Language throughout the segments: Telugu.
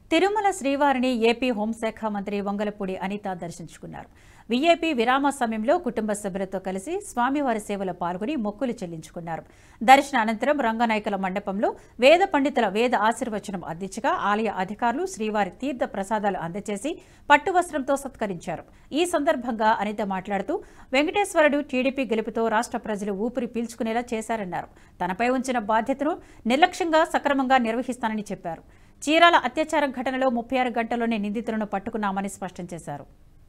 తిరుమల శ్రీవారిని ఏపీ హోంశాఖ మంత్రి వంగలపూడి అనిత దర్శించుకున్నారు వీఐపీ విరామ సమయంలో కుటుంబ సభ్యులతో కలిసి స్వామివారి సేవలో పాల్గొని మొక్కులు చెల్లించుకున్నారు దర్శన అనంతరం రంగనాయకుల మండపంలో వేద పండితుల వేద ఆశీర్వచనం అందించగా ఆలయ అధికారులు శ్రీవారి తీర్థ ప్రసాదాలు అందజేసి పట్టు వస్త్రంతో సత్కరించారు ఈ సందర్భంగా అనిత మాట్లాడుతూ వెంకటేశ్వరుడు టీడీపీ గెలుపుతో రాష్ట్ర ప్రజలు ఊపిరి పీల్చుకునేలా చేశారన్నారు తనపై ఉంచిన బాధ్యతను నిర్లక్ష్యంగా సక్రమంగా నిర్వహిస్తానని చెప్పారు చీరాల అత్యాచారం ఘటనలో ముప్పై ఆరు గంటల్లోనే నిందితులను పట్టుకున్నామని స్పష్టం చేశారు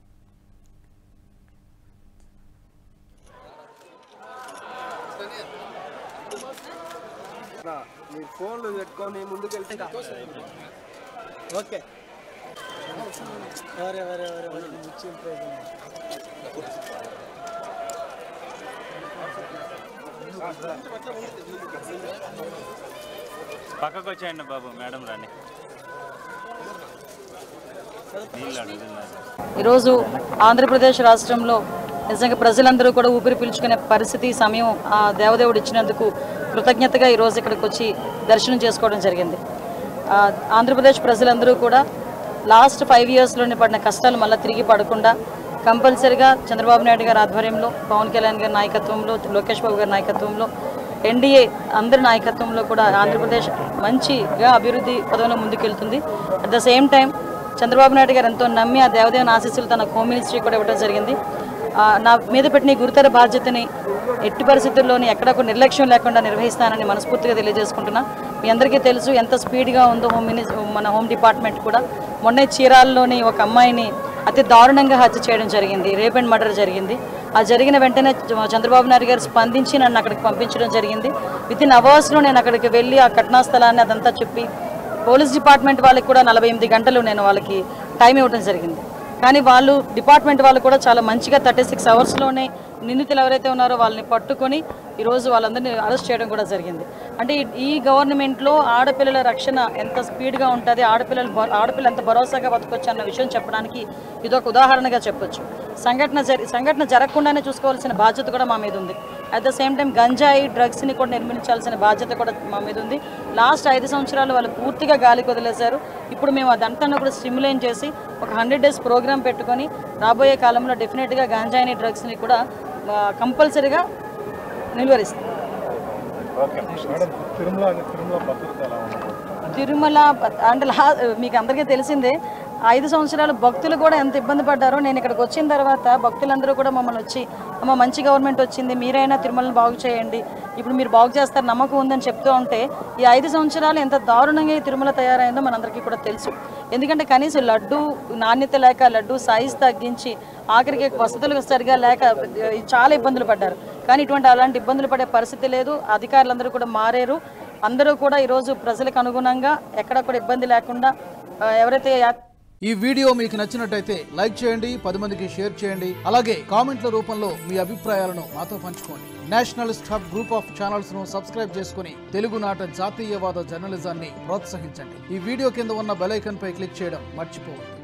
మీ ఫోన్లు పెట్టుకొని ముందుకు వెళ్తే ఓకే ఎవరే ఎవరే ఎవరే ఎవరే ఇచ్చి పక్కకు వచ్చేయండి బాబు మేడం రాని నీళ్ళు అడుగుతున్నారు ఈరోజు ఆంధ్రప్రదేశ్ రాష్ట్రంలో నిజంగా ప్రజలందరూ కూడా ఊపిరి పీల్చుకునే పరిస్థితి సమయం ఆ దేవదేవుడు ఇచ్చినందుకు కృతజ్ఞతగా ఈరోజు ఇక్కడికి వచ్చి దర్శనం చేసుకోవడం జరిగింది ఆ, ఆంధ్రప్రదేశ్ ప్రజలందరూ కూడా లాస్ట్ ఫైవ్ ఇయర్స్లోనే పడిన కష్టాలు మళ్ళీ తిరిగి పడకుండా కంపల్సరిగా చంద్రబాబు నాయుడు గారి ఆధ్వర్యంలో పవన్ కళ్యాణ్ గారి నాయకత్వంలో లోకేష్ బాబు గారి నాయకత్వంలో ఎన్డీఏ అందరి నాయకత్వంలో కూడా ఆంధ్రప్రదేశ్ మంచిగా అభివృద్ధి పదంలో ముందుకెళ్తుంది at the same time Chandrababu Naidu గారు ఎంతో నమ్మి ఆ దేవదేవుని ఆశీస్సులు తన హోమ్ మినిస్ట్రీ కూడా ఇవ్వడం జరిగింది ఆ, నా మీద పెట్టిన ఈ గురుతర బాధ్యతని ఎట్టి పరిస్థితుల్లోని ఎక్కడ కూడా నిర్లక్ష్యం లేకుండా నిర్వహిస్తానని మనస్ఫూర్తిగా తెలియజేసుకుంటున్నా మీ అందరికీ తెలుసు ఎంత స్పీడ్గా ఉందో హోమ్ మినిస్ మన హోమ్ డిపార్ట్మెంట్ కూడా మొన్నే చీరాల్లోని ఒక అమ్మాయిని అతి దారుణంగా హత్య చేయడం జరిగింది రేప్ అండ్ మర్డర్ జరిగింది ఆ జరిగిన వెంటనే చ- చంద్రబాబు నాయుడు గారు స్పందించి నన్ను అక్కడికి పంపించడం జరిగింది విత్ ఇన్ అవర్స్లో నేను అక్కడికి వెళ్ళి ఆ ఘటనా స్థలాన్ని అదంతా చెప్పి పోలీస్ డిపార్ట్మెంట్ వాళ్ళకి కూడా నలభై ఎనిమిది గంటలు నేను వాళ్ళకి టైం ఇవ్వడం జరిగింది కానీ వాళ్ళు డిపార్ట్మెంట్ వాళ్ళు కూడా చాలా మంచిగా థర్టీ సిక్స్ అవర్స్లోనే నిందితులు ఎవరైతే ఉన్నారో వాళ్ళని పట్టుకొని ఈరోజు వాళ్ళందరినీ అరెస్ట్ చేయడం కూడా జరిగింది అంటే ఈ- ఈ గవర్నమెంట్లో ఆడపిల్లల రక్షణ ఎంత స్పీడ్గా ఉంటుంది ఆడపిల్లలు భ- ఆడపిల్ల ఎంత భరోసాగా బతకొచ్చు అన్న విషయం చెప్పడానికి ఇదొక ఉదాహరణగా చెప్పొచ్చు సంఘటన జరి సంఘటన జరగకుండానే చూసుకోవాల్సిన బాధ్యత కూడా మా మీద ఉంది అట్ ద సేమ్ టైం గంజాయి డ్రగ్స్ని కూడా నిర్మించాల్సిన బాధ్యత కూడా మా మీద ఉంది లాస్ట్ ఐదు సంవత్సరాలు వాళ్ళు పూర్తిగా గాలికి వదిలేశారు ఇప్పుడు మేము అదంతా కూడా స్టిమ్యులేట్ చేసి ఒక హండ్రెడ్ డేస్ ప్రోగ్రామ్ పెట్టుకొని రాబోయే కాలంలో డెఫినెట్గా గాంజాయిని డ్రగ్స్ని కూడా కంపల్సరీగా నిలువరిస్తాం తిరుమల అంటే లా మీకు అందరికీ తెలిసిందే ఐదు సంవత్సరాలు భక్తులు కూడా ఎంత ఇబ్బంది పడ్డారో నేను ఇక్కడికి వచ్చిన తర్వాత భక్తులందరూ కూడా మమ్మల్ని వచ్చి అమ్మ మంచి గవర్నమెంట్ వచ్చింది మీరైనా తిరుమలని బాగు చేయండి ఇప్పుడు మీరు బాగు చేస్తారు నమ్మకం ఉందని చెప్తూ ఉంటే ఈ ఐదు సంవత్సరాలు ఎంత దారుణంగా ఈ తిరుమల తయారైందో మనందరికీ కూడా తెలుసు ఎందుకంటే కనీసం లడ్డు నాణ్యత లేక లడ్డు సైజ్ తగ్గించి ఆఖరికి వసతులు సరిగా లేక చాలా ఇబ్బందులు పడ్డారు కానీ ఇటువంటి అలాంటి ఇబ్బందులు పడే పరిస్థితి లేదు అధికారులందరూ కూడా మారారు అందరూ కూడా ఈరోజు ప్రజలకు అనుగుణంగా ఎక్కడ కూడా ఇబ్బంది లేకుండా ఆ, ఎవరైతే యా- ఈ వీడియో మీకు నచ్చినట్టయితే లైక్ చేయండి పది మందికి షేర్ చేయండి అలాగే కామెంట్ల రూపంలో మీ అభిప్రాయాలను మాతో పంచుకోండి nationalist hub group of channels ను సబ్స్క్రైబ్ చేసుకుని తెలుగునాట జాతీయవాద జర్నలిజాన్ని ప్రోత్సహించండి ఈ వీడియో కింద ఉన్న బెల్ ఐకాన్ పై క్లిక్ చేయడం మర్చిపోవద్దు